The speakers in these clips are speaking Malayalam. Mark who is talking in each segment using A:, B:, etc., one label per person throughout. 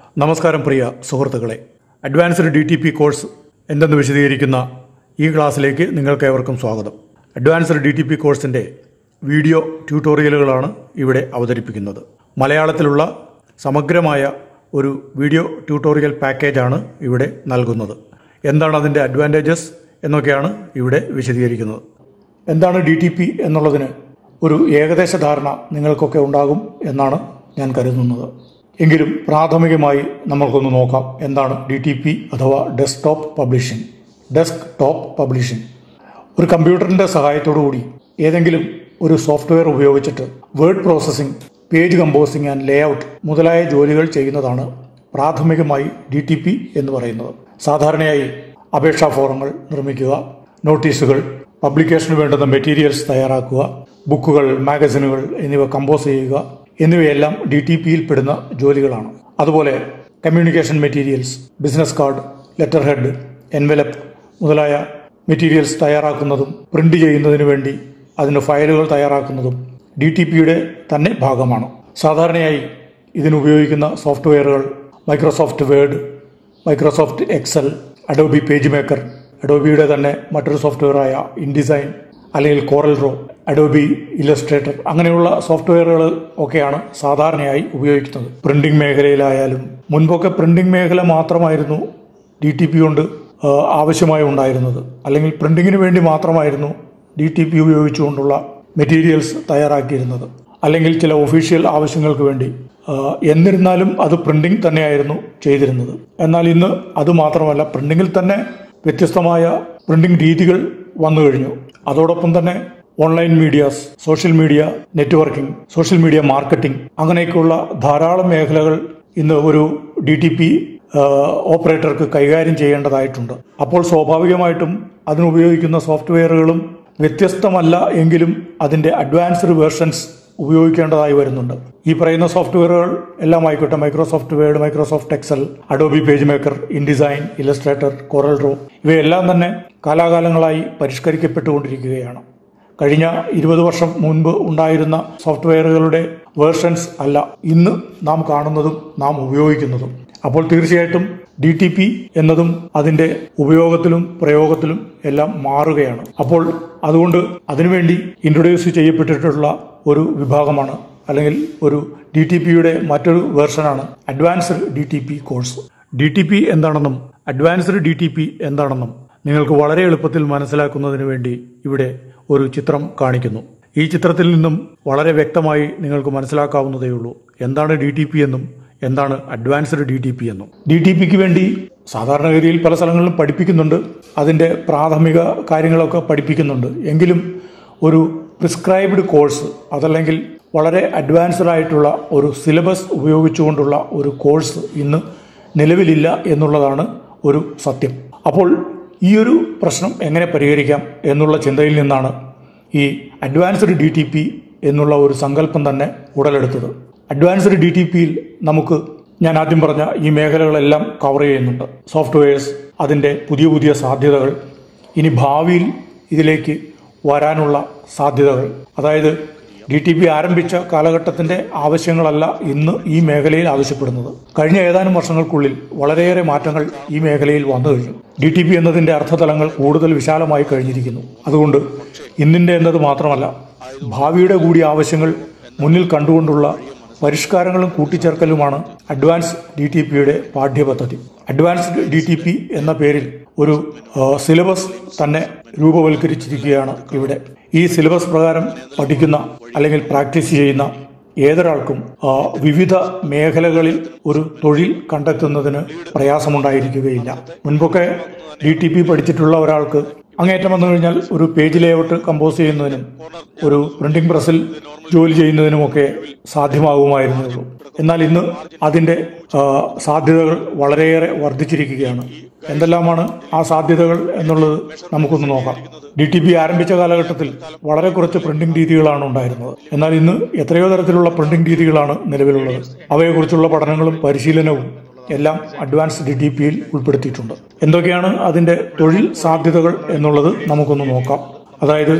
A: നമസ്കാരം പ്രിയ സുഹൃത്തുക്കളെ advanced D T P course എന്തെന്ന് വിശദീകരിക്കുന്ന ഈ ക്ലാസ്സിലേക്ക് നിങ്ങൾക്ക് ഏവർക്കും സ്വാഗതം അഡ്വാൻസ്ഡ് ഡി ടി പി കോഴ്സിൻ്റെ വീഡിയോ ട്യൂട്ടോറിയലുകളാണ് ഇവിടെ അവതരിപ്പിക്കുന്നത് മലയാളത്തിലുള്ള സമഗ്രമായ ഒരു വീഡിയോ ട്യൂട്ടോറിയൽ പാക്കേജാണ് ഇവിടെ നൽകുന്നത് എന്താണ് അതിൻ്റെ അഡ്വാൻറ്റേജസ് എന്നൊക്കെയാണ് ഇവിടെ വിശദീകരിക്കുന്നത് എന്താണ് ഡി ടി പി എന്നുള്ളതിന് ഒരു ഏകദേശ ധാരണ നിങ്ങൾക്കൊക്കെ ഉണ്ടാകും എന്നാണ് ഞാൻ കരുതുന്നത് എങ്കിലും പ്രാഥമികമായി നമ്മൾക്കൊന്ന് നോക്കാം എന്താണ് ഡി ടി പി അഥവാ desktop publishing desk top publishing ഒരു കമ്പ്യൂട്ടറിന്റെ സഹായത്തോടു കൂടി ഏതെങ്കിലും ഒരു സോഫ്റ്റ്വെയർ ഉപയോഗിച്ചിട്ട് word processing page composing and layout മുതലായ ജോലികൾ ചെയ്യുന്നതാണ് പ്രാഥമികമായി ഡി ടി പി എന്ന് പറയുന്നത് സാധാരണയായി അപേക്ഷാ ഫോറങ്ങൾ നിർമ്മിക്കുക നോട്ടീസുകൾ പബ്ലിക്കേഷന് വേണ്ടുന്ന മെറ്റീരിയൽസ് തയ്യാറാക്കുക ബുക്കുകൾ മാഗസിനുകൾ എന്നിവ കമ്പോസ് ചെയ്യുക എന്നിവയെല്ലാം ഡി ടി പിയിൽ പെടുന്ന ജോലികളാണ് അതുപോലെ communication materials business card letter head envelope materials മെറ്റീരിയൽസ് തയ്യാറാക്കുന്നതും പ്രിന്റ് ചെയ്യുന്നതിനു വേണ്ടി അതിന് ഫയലുകൾ തയ്യാറാക്കുന്നതും ഡി ടി പിയുടെ തന്നെ ഭാഗമാണ് സാധാരണയായി ഇതിനുപയോഗിക്കുന്ന സോഫ്റ്റ്വെയറുകൾ Microsoft Word Microsoft Excel Adobe PageMaker അഡോബിയുടെ തന്നെ മറ്റൊരു സോഫ്റ്റ്വെയറായ ഇൻഡിസൈൻ അല്ലെങ്കിൽ കോറൽ റോ അഡോബി ഇലസ്ട്രേറ്റർ അങ്ങനെയുള്ള സോഫ്റ്റ്വെയറുകൾ ഒക്കെയാണ് സാധാരണയായി ഉപയോഗിക്കുന്നത് പ്രിന്റിംഗ് മേഖലയിലായാലും മുൻപൊക്കെ പ്രിന്റിംഗ് മേഖല മാത്രമായിരുന്നു ഡി ടി പി കൊണ്ട് ആ, ആവശ്യമായി ഉണ്ടായിരുന്നത് അല്ലെങ്കിൽ പ്രിന്റിങ്ങിന് വേണ്ടി മാത്രമായിരുന്നു ഡി ടി പി ഉപയോഗിച്ചുകൊണ്ടുള്ള മെറ്റീരിയൽസ് തയ്യാറാക്കിയിരുന്നത് അല്ലെങ്കിൽ ചില ഒഫീഷ്യൽ ആവശ്യങ്ങൾക്ക് വേണ്ടി ആ, എന്നിരുന്നാലും അത് പ്രിന്റിംഗ് തന്നെയായിരുന്നു ചെയ്തിരുന്നത് എന്നാൽ ഇന്ന് അത് മാത്രമല്ല പ്രിന്റിങ്ങിൽ തന്നെ വ്യത്യസ്തമായ പ്രിന്റിംഗ് രീതികൾ വന്നു കഴിഞ്ഞു അതോടൊപ്പം തന്നെ online medias social media networking social media marketing അങ്ങനെയൊക്കെയുള്ള ധാരാളം മേഖലകൾ ഇന്ന് ഒരു ഡി ടി പി ഓപ്പറേറ്റർക്ക് കൈകാര്യം ചെയ്യേണ്ടതായിട്ടുണ്ട് അപ്പോൾ സ്വാഭാവികമായിട്ടും അതിനുപയോഗിക്കുന്ന സോഫ്റ്റ്വെയറുകളും വ്യത്യസ്തമല്ല എങ്കിലും അതിന്റെ അഡ്വാൻസ്ഡ് വേർഷൻസ് ഉപയോഗിക്കേണ്ടതായി വരുന്നുണ്ട് ഈ പറയുന്ന സോഫ്റ്റ്വെയറുകൾ എല്ലാം ആയിക്കോട്ടെ Microsoft Word Microsoft Excel Adobe PageMaker InDesign Illustrator Corel Draw ഇവയെല്ലാം തന്നെ കാലാകാലങ്ങളായി പരിഷ്കരിക്കപ്പെട്ടുകൊണ്ടിരിക്കുകയാണ് കഴിഞ്ഞ ഇരുപത് വർഷം മുൻപ് ഉണ്ടായിരുന്ന സോഫ്റ്റ്വെയറുകളുടെ വേർഷൻസ് അല്ല ഇന്ന് നാം കാണുന്നതും നാം ഉപയോഗിക്കുന്നതും അപ്പോൾ തീർച്ചയായിട്ടും ഡി ടി പി എന്നതും അതിന്റെ ഉപയോഗത്തിലും പ്രയോഗത്തിലും എല്ലാം മാറുകയാണ് അപ്പോൾ അതുകൊണ്ട് അതിനുവേണ്ടി ഇൻട്രൊഡ്യൂസ് ചെയ്യപ്പെട്ടിട്ടുള്ള ഒരു വിഭാഗമാണ് അല്ലെങ്കിൽ ഒരു ഡി ടി പിയുടെ മറ്റൊരു വേർഷനാണ് advanced D T P course D T P എന്താണെന്നും അഡ്വാൻസ്ഡ് ഡി ടി പി എന്താണെന്നും നിങ്ങൾക്ക് വളരെ എളുപ്പത്തിൽ മനസ്സിലാക്കുന്നതിന് വേണ്ടി ഇവിടെ ഒരു ചിത്രം കാണിക്കുന്നു ഈ ചിത്രത്തിൽ നിന്നും വളരെ വ്യക്തമായി നിങ്ങൾക്ക് മനസ്സിലാക്കാവുന്നതേയുള്ളൂ എന്താണ് ഡി ടി പി എന്നും എന്താണ് അഡ്വാൻസ്ഡ് ഡി ടി പി എന്നും ഡി ടി പിക്ക് വേണ്ടി സാധാരണഗതിയിൽ പല സ്ഥലങ്ങളിലും പഠിപ്പിക്കുന്നുണ്ട് അതിന്റെ പ്രാഥമിക കാര്യങ്ങളൊക്കെ പഠിപ്പിക്കുന്നുണ്ട് എങ്കിലും ഒരു പ്രിസ്ക്രൈബ്ഡ് കോഴ്സ് അതല്ലെങ്കിൽ വളരെ അഡ്വാൻസ്ഡ് ആയിട്ടുള്ള ഒരു സിലബസ് ഉപയോഗിച്ചുകൊണ്ടുള്ള ഒരു കോഴ്സ് ഇന്ന് നിലവിലില്ല എന്നുള്ളതാണ് ഒരു സത്യം അപ്പോൾ ഈ ഒരു പ്രശ്നം എങ്ങനെ പരിഹരിക്കാം എന്നുള്ള ചിന്തയിൽ നിന്നാണ് ഈ അഡ്വാൻസ്ഡ് ഡി ടി പി എന്നുള്ള ഒരു സങ്കല്പം തന്നെ ഉടലെടുത്തത് അഡ്വാൻസ്ഡ് ഡി ടി പിയിൽ നമുക്ക് ഞാൻ ആദ്യം പറഞ്ഞ ഈ മേഖലകളെല്ലാം കവർ ചെയ്യുന്നുണ്ട് സോഫ്റ്റ്വെയർസ് അതിൻ്റെ പുതിയ പുതിയ സാധ്യതകൾ ഇനി ഭാവിയിൽ ഇതിലേക്ക് വരാനുള്ള സാധ്യതകൾ അതായത് ഡി ടി പി ആരംഭിച്ച കാലഘട്ടത്തിന്റെ ആവശ്യങ്ങളല്ല ഇന്ന് ഈ മേഖലയിൽ ആവശ്യപ്പെടുന്നത് കഴിഞ്ഞ ഏതാനും വർഷങ്ങൾക്കുള്ളിൽ വളരെയേറെ മാറ്റങ്ങൾ ഈ മേഖലയിൽ വന്നു കഴിഞ്ഞു ഡി ടി പി എന്നതിന്റെ അർത്ഥതലങ്ങൾ കൂടുതൽ വിശാലമായി കഴിഞ്ഞിരിക്കുന്നു അതുകൊണ്ട് ഇന്നിന്റെ എന്നത് മാത്രമല്ല ഭാവിയുടെ കൂടി ആവശ്യങ്ങൾ മുന്നിൽ കണ്ടുകൊണ്ടുള്ള പരിഷ്കാരങ്ങളും കൂട്ടിച്ചേർക്കലുമാണ് അഡ്വാൻസ് ഡി ടി പിയുടെ പാഠ്യപദ്ധതി അഡ്വാൻസ്ഡ് ഡി ടി പി എന്ന പേരിൽ ഒരു ആ, സിലബസ് തന്നെ രൂപവൽക്കരിച്ചിരിക്കുകയാണ് ഇവിടെ ഈ സിലബസ് പ്രകാരം പഠിക്കുന്ന അല്ലെങ്കിൽ പ്രാക്ടീസ് ചെയ്യുന്ന ഏതൊരാൾക്കും ആ, വിവിധ മേഖലകളിൽ ഒരു തൊഴിൽ കണ്ടെത്തുന്നതിന് പ്രയാസമുണ്ടായിരിക്കുകയില്ല മുൻപൊക്കെ ഡി ടി പി പഠിച്ചിട്ടുള്ള ഒരാൾക്ക് അങ്ങേറ്റം വന്നു കഴിഞ്ഞാൽ ഒരു പേജ് ലേഔട്ട് കമ്പോസ് ചെയ്യുന്നതിനും ഒരു പ്രിന്റിംഗ് പ്രസ്സിൽ ജോലി ചെയ്യുന്നതിനുമൊക്കെ സാധ്യമാകുമായിരുന്നുള്ളൂ എന്നാൽ ഇന്ന് അതിന്റെ ആ, സാധ്യതകൾ വളരെയേറെ വർദ്ധിച്ചിരിക്കുകയാണ് എന്തെല്ലാമാണ് ആ സാധ്യതകൾ എന്നുള്ളത് നമുക്കൊന്ന് നോക്കാം ഡി ടി പി ആരംഭിച്ച കാലഘട്ടത്തിൽ വളരെ കുറച്ച് പ്രിന്റിംഗ് രീതികളാണ് ഉണ്ടായിരുന്നത് എന്നാൽ ഇന്ന് എത്രയോ തരത്തിലുള്ള പ്രിന്റിംഗ് രീതികളാണ് നിലവിലുള്ളത് അവയെക്കുറിച്ചുള്ള പഠനങ്ങളും പരിശീലനവും എല്ലാം അഡ്വാൻസ് ഡി ടി പിയിൽ ഉൾപ്പെടുത്തിയിട്ടുണ്ട് എന്തൊക്കെയാണ് അതിന്റെ തൊഴിൽ സാധ്യതകൾ എന്നുള്ളത് നമുക്കൊന്ന് നോക്കാം അതായത്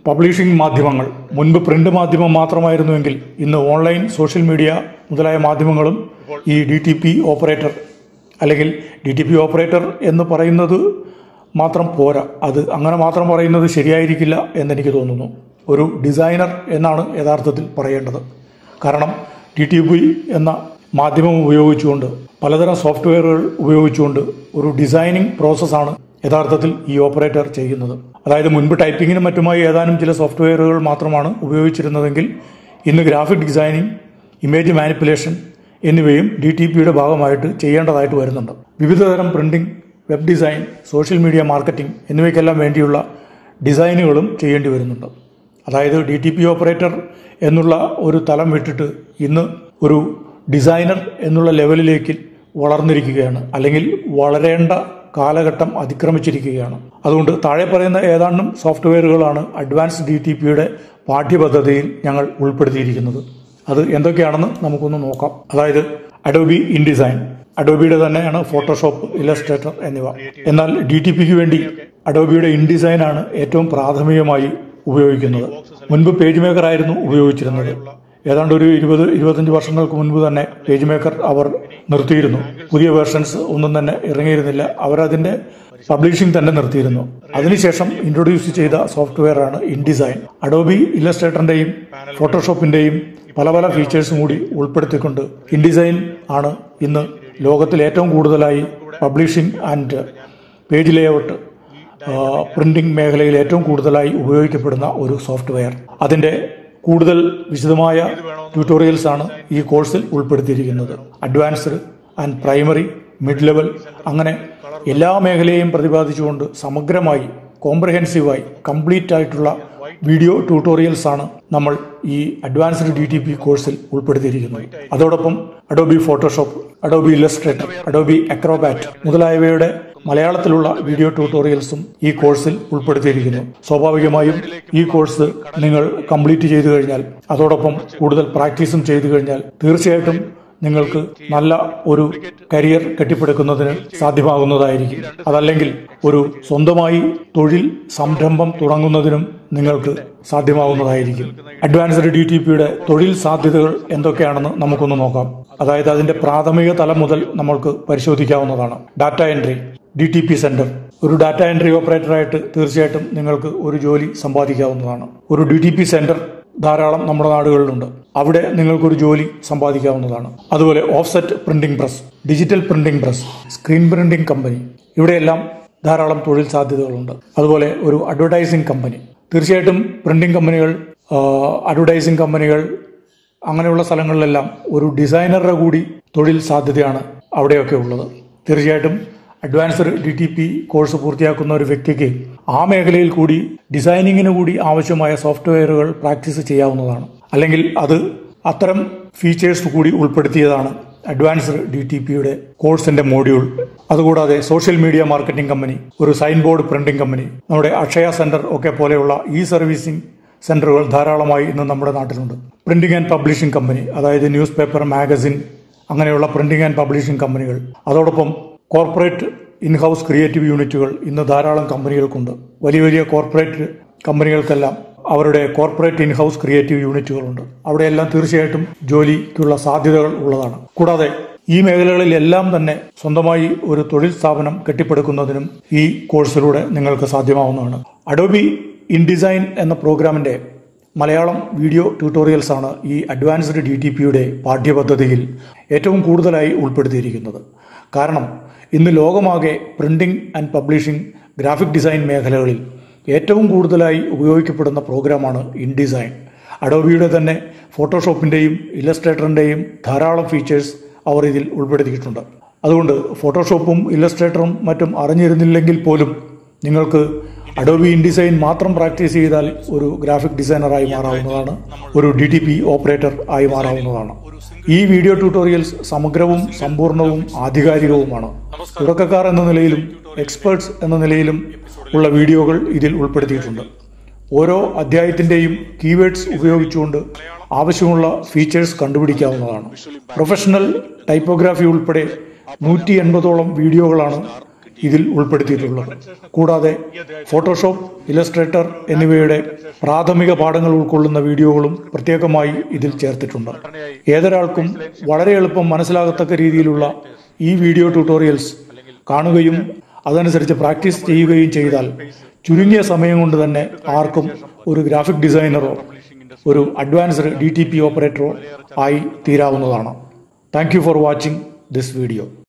A: പബ്ലിഷിംഗ് മാധ്യമങ്ങൾ മുൻപ് പ്രിന്റ് മാധ്യമം മാത്രമായിരുന്നുവെങ്കിൽ ഇന്ന് ഓൺലൈൻ സോഷ്യൽ മീഡിയ മുതലായ മാധ്യമങ്ങളും ഈ ഡി ടി പി ഓപ്പറേറ്റർ അല്ലെങ്കിൽ ഡി ടി പി ഓപ്പറേറ്റർ എന്ന് പറയുന്നത് മാത്രം പോരാ അത് അങ്ങനെ മാത്രം പറയുന്നത് ശരിയായിരിക്കില്ല എന്നെനിക്ക് തോന്നുന്നു ഒരു ഡിസൈനർ എന്നാണ് യഥാർത്ഥത്തിൽ പറയേണ്ടത് കാരണം ടി ടി പി എന്ന മാധ്യമം ഉപയോഗിച്ചുകൊണ്ട് പലതരം സോഫ്റ്റ്വെയറുകൾ ഉപയോഗിച്ചുകൊണ്ട് ഒരു ഡിസൈനിങ് പ്രോസസ്സാണ് യഥാർത്ഥത്തിൽ ഈ ഓപ്പറേറ്റർ ചെയ്യുന്നത് അതായത് മുൻപ് ടൈപ്പിങ്ങിനും മറ്റുമായി ഏതാനും ചില സോഫ്റ്റ്വെയറുകൾ മാത്രമാണ് ഉപയോഗിച്ചിരുന്നതെങ്കിൽ ഇന്ന് ഗ്രാഫിക് ഡിസൈനിങ് ഇമേജ് മാനിപ്പുലേഷൻ എന്നിവയും ഡി ടി പിയുടെ ഭാഗമായിട്ട് ചെയ്യേണ്ടതായിട്ട് വരുന്നുണ്ട് വിവിധതരം printing web design social media marketing എന്നിവയ്ക്കെല്ലാം വേണ്ടിയുള്ള ഡിസൈനുകളും ചെയ്യേണ്ടി വരുന്നുണ്ട് അതായത് ഡി ടി പി ഓപ്പറേറ്റർ എന്നുള്ള ഒരു തലം വിട്ടിട്ട് ഇന്ന് ഒരു ഡിസൈനർ എന്നുള്ള ലെവലിലേക്ക് വളർന്നിരിക്കുകയാണ് അല്ലെങ്കിൽ വളരേണ്ട കാലഘട്ടം അതിക്രമിച്ചിരിക്കുകയാണ് അതുകൊണ്ട് താഴെ പറയുന്ന ഏതാണ്ടും സോഫ്റ്റ്വെയറുകളാണ് അഡ്വാൻസ് ഡി ടി പിയുടെ പാഠ്യപദ്ധതിയിൽ ഞങ്ങൾ ഉൾപ്പെടുത്തിയിരിക്കുന്നത് അത് എന്തൊക്കെയാണെന്ന് നമുക്കൊന്ന് നോക്കാം അതായത് അഡോബി ഇൻഡിസൈൻ അഡോബിയുടെ തന്നെയാണ് ഫോട്ടോഷോപ്പ് ഇലസ്ട്രേറ്റർ എന്നിവ എന്നാൽ ഡി ടി പിക്ക് വേണ്ടി അഡോബിയുടെ ഇൻഡിസൈൻ ആണ് ഏറ്റവും പ്രാഥമികമായി ഉപയോഗിക്കുന്നത് മുൻപ് പേജ് മേക്കർ ആയിരുന്നു ഉപയോഗിച്ചിരുന്നത് ഏതാണ്ട് ഒരു ഇരുപത് ഇരുപത്തഞ്ച് വർഷങ്ങൾക്ക് മുൻപ് തന്നെ പേജ് മേക്കർ അവർ നിർത്തിയിരുന്നു പുതിയ വേർഷൻസ് ഒന്നും തന്നെ ഇറങ്ങിയിരുന്നില്ല അവരതിന്റെ പബ്ലിഷിംഗ് തന്നെ നിർത്തിയിരുന്നു അതിനുശേഷം ഇൻട്രൊഡ്യൂസ് ചെയ്ത സോഫ്റ്റ്വെയർ ആണ് ഇൻഡിസൈൻ അഡോബി ഇല്ലസ്ട്രേറ്ററിന്റെയും ഫോട്ടോഷോപ്പിന്റെയും പല പല ഫീച്ചേഴ്സും കൂടി ഉൾപ്പെടുത്തിക്കൊണ്ട് ഇൻഡിസൈൻ ആണ് ഇന്ന് ലോകത്തിൽ ഏറ്റവും കൂടുതലായി publishing and page layout printing മേഖലയിൽ ഏറ്റവും കൂടുതലായി ഉപയോഗിക്കപ്പെടുന്ന ഒരു സോഫ്റ്റ്വെയർ അതിന്റെ കൂടുതൽ വിശദമായ ട്യൂട്ടോറിയൽസ് ആണ് ഈ കോഴ്സിൽ ഉൾപ്പെടുത്തിയിരിക്കുന്നത് advanced and primary mid level അങ്ങനെ എല്ലാ മേഖലയെയും പ്രതിപാദിച്ചുകൊണ്ട് സമഗ്രമായി കോംപ്രഹെൻസീവായി കംപ്ലീറ്റ് ആയിട്ടുള്ള വീഡിയോ ട്യൂട്ടോറിയൽസ് ആണ് നമ്മൾ ഈ അഡ്വാൻസ്ഡ് ഡി ടി പി കോഴ്സിൽ ഉൾപ്പെടുത്തിയിരിക്കുന്നത് അതോടൊപ്പം Adobe Photoshop Adobe Illustrator Adobe Acrobat മുതലായവയുടെ മലയാളത്തിലുള്ള വീഡിയോ ട്യൂട്ടോറിയൽസും ഈ കോഴ്സിൽ ഉൾപ്പെടുത്തിയിരിക്കുന്നു സ്വാഭാവികമായും ഈ കോഴ്സ് നിങ്ങൾ കംപ്ലീറ്റ് ചെയ്തു കഴിഞ്ഞാൽ അതോടൊപ്പം കൂടുതൽ പ്രാക്ടീസും ചെയ്തു കഴിഞ്ഞാൽ തീർച്ചയായിട്ടും നിങ്ങൾക്ക് നല്ല ഒരു കരിയർ കെട്ടിപ്പടുക്കുന്നതിന് സാധ്യമാകുന്നതായിരിക്കും അതല്ലെങ്കിൽ ഒരു സ്വന്തമായി തൊഴിൽ സംരംഭം തുടങ്ങുന്നതിനും നിങ്ങൾക്ക് സാധ്യമാകുന്നതായിരിക്കും അഡ്വാൻസ്ഡ് ഡി ടി പിയുടെ തൊഴിൽ സാധ്യതകൾ എന്തൊക്കെയാണെന്ന് നമുക്കൊന്ന് നോക്കാം അതായത് അതിന്റെ പ്രാഥമിക തലം മുതൽ നമ്മൾക്ക് പരിശോധിക്കാവുന്നതാണ് data entry D T P centre data ഡാറ്റ എൻട്രി ഓപ്പറേറ്ററായിട്ട് തീർച്ചയായിട്ടും നിങ്ങൾക്ക് ഒരു ജോലി സമ്പാദിക്കാവുന്നതാണ് ഒരു ഡി ടി പി സെന്റർ ധാരാളം നമ്മുടെ നാടുകളിലുണ്ട് അവിടെ നിങ്ങൾക്കൊരു ജോലി സമ്പാദിക്കാവുന്നതാണ് അതുപോലെ offset printing press digital printing press screen printing company ഇവിടെയെല്ലാം ധാരാളം തൊഴിൽ സാധ്യതകളുണ്ട് അതുപോലെ ഒരു അഡ്വർടൈസിംഗ് കമ്പനി തീർച്ചയായിട്ടും പ്രിന്റിംഗ് കമ്പനികൾ അഡ്വർടൈസിംഗ് കമ്പനികൾ അങ്ങനെയുള്ള സ്ഥലങ്ങളിലെല്ലാം ഒരു ഡിസൈനറുടെ കൂടി തൊഴിൽ സാധ്യതയാണ് അവിടെയൊക്കെ ഉള്ളത് തീർച്ചയായിട്ടും advanced D T P course പൂർത്തിയാക്കുന്ന ഒരു വ്യക്തിക്ക് ആ മേഖലയിൽ കൂടി ഡിസൈനിങ്ങിന് കൂടി ആവശ്യമായ സോഫ്റ്റ്വെയറുകൾ പ്രാക്ടീസ് ചെയ്യാവുന്നതാണ് അല്ലെങ്കിൽ അത് അത്തരം ഫീച്ചേഴ്സ് കൂടി ഉൾപ്പെടുത്തിയതാണ് അഡ്വാൻസ്ഡ് ഡി ടി പിയുടെ കോഴ്സിന്റെ മോഡ്യൂൾ അതുകൂടാതെ സോഷ്യൽ മീഡിയ മാർക്കറ്റിംഗ് കമ്പനി ഒരു സൈൻ ബോർഡ് പ്രിന്റിംഗ് കമ്പനി നമ്മുടെ അക്ഷയ സെന്റർ ഒക്കെ പോലെയുള്ള ഇ സർവീസിംഗ് സെന്ററുകൾ ധാരാളമായി ഇന്ന് നമ്മുടെ നാട്ടിലുണ്ട് പ്രിന്റിംഗ് ആൻഡ് പബ്ലിഷിംഗ് കമ്പനി അതായത് ന്യൂസ് പേപ്പർ മാഗസിൻ അങ്ങനെയുള്ള പ്രിന്റിംഗ് ആൻഡ് പബ്ലിഷിംഗ് കമ്പനികൾ അതോടൊപ്പം കോർപ്പറേറ്റ് ഇൻഹൗസ് ക്രിയേറ്റീവ് യൂണിറ്റുകൾ ഇന്ന് ധാരാളം കമ്പനികൾക്കുണ്ട് വലിയ വലിയ കോർപ്പറേറ്റ് കമ്പനികൾക്കെല്ലാം അവരുടെ കോർപ്പറേറ്റ് ഇൻഹൗസ് ക്രിയേറ്റീവ് യൂണിറ്റുകളുണ്ട് അവിടെയെല്ലാം തീർച്ചയായിട്ടും ജോലിക്കുള്ള സാധ്യതകൾ ഉള്ളതാണ് കൂടാതെ ഈ മേഖലകളിലെല്ലാം തന്നെ സ്വന്തമായി ഒരു തൊഴിൽ സ്ഥാപനം കെട്ടിപ്പടുക്കുന്നതിനും ഈ കോഴ്സിലൂടെ നിങ്ങൾക്ക് സാധ്യമാവുന്നതാണ് അഡോബി ഇൻഡിസൈൻ എന്ന പ്രോഗ്രാമിന്റെ മലയാളം വീഡിയോ ട്യൂട്ടോറിയൽസ് ആണ് ഈ അഡ്വാൻസ്ഡ് ഡി ടി പിയുടെ പാഠ്യപദ്ധതിയിൽ ഏറ്റവും കൂടുതലായി ഉൾപ്പെടുത്തിയിരിക്കുന്നത് കാരണം ഇന്ന് ലോകമാകെ printing and publishing graphic design മേഖലകളിൽ ഏറ്റവും കൂടുതലായി ഉപയോഗിക്കപ്പെടുന്ന പ്രോഗ്രാമാണ് ഇൻഡിസൈൻ അഡോബിയുടെ തന്നെ ഫോട്ടോഷോപ്പിൻ്റെയും ഇല്ലസ്ട്രേറ്ററിൻ്റെയും ധാരാളം ഫീച്ചേഴ്സ് അവർ ഇതിൽ ഉൾപ്പെടുത്തിയിട്ടുണ്ട് അതുകൊണ്ട് ഫോട്ടോഷോപ്പും ഇല്ലസ്ട്രേറ്ററും മറ്റും അറിഞ്ഞിരുന്നില്ലെങ്കിൽ പോലും നിങ്ങൾക്ക് അഡോബി ഇൻഡിസൈൻ മാത്രം പ്രാക്ടീസ് ചെയ്താൽ ഒരു ഗ്രാഫിക് ഡിസൈനറായി മാറാവുന്നതാണ് ഒരു ഡി ടി പി ഓപ്പറേറ്റർ ആയി മാറാവുന്നതാണ് ഈ വീഡിയോ ട്യൂട്ടോറിയൽസ് സമഗ്രവും സമ്പൂർണവും ആധികാരികവുമാണ് തുടക്കക്കാർ എന്ന നിലയിലും എക്സ്പേർട്സ് എന്ന നിലയിലും ഉള്ള വീഡിയോകൾ ഇതിൽ ഉൾപ്പെടുത്തിയിട്ടുണ്ട് ഓരോ അധ്യായത്തിന്റെയും കീവേഡ്സ് ഉപയോഗിച്ചുകൊണ്ട് ആവശ്യമുള്ള ഫീച്ചേഴ്സ് കണ്ടുപിടിക്കാവുന്നതാണ് പ്രൊഫഷണൽ ടൈപ്പോഗ്രാഫി ഉൾപ്പെടെ നൂറ്റി എൺപതോളം വീഡിയോകളാണ് ഇതിൽ ഉൾപ്പെടുത്തിയിട്ടുള്ളത് കൂടാതെ ഫോട്ടോഷോപ്പ് ഇലസ്ട്രേറ്റർ എന്നിവയുടെ പ്രാഥമിക പാഠങ്ങൾ ഉൾക്കൊള്ളുന്ന വീഡിയോകളും പ്രത്യേകമായി ഇതിൽ ചേർത്തിട്ടുണ്ട് ഏതൊരാൾക്കും വളരെ എളുപ്പം മനസ്സിലാകത്തക്ക രീതിയിലുള്ള ഈ വീഡിയോ ട്യൂട്ടോറിയൽസ് കാണുകയും അതനുസരിച്ച് പ്രാക്ടീസ് ചെയ്യുകയും ചെയ്താൽ ചുരുങ്ങിയ സമയം കൊണ്ട് തന്നെ ആർക്കും ഒരു ഗ്രാഫിക് ഡിസൈനറോ ഒരു അഡ്വാൻസ്ഡ് ഡി ടി പി ഓപ്പറേറ്ററോ ആയി തീരാവുന്നതാണ് thank you for watching this video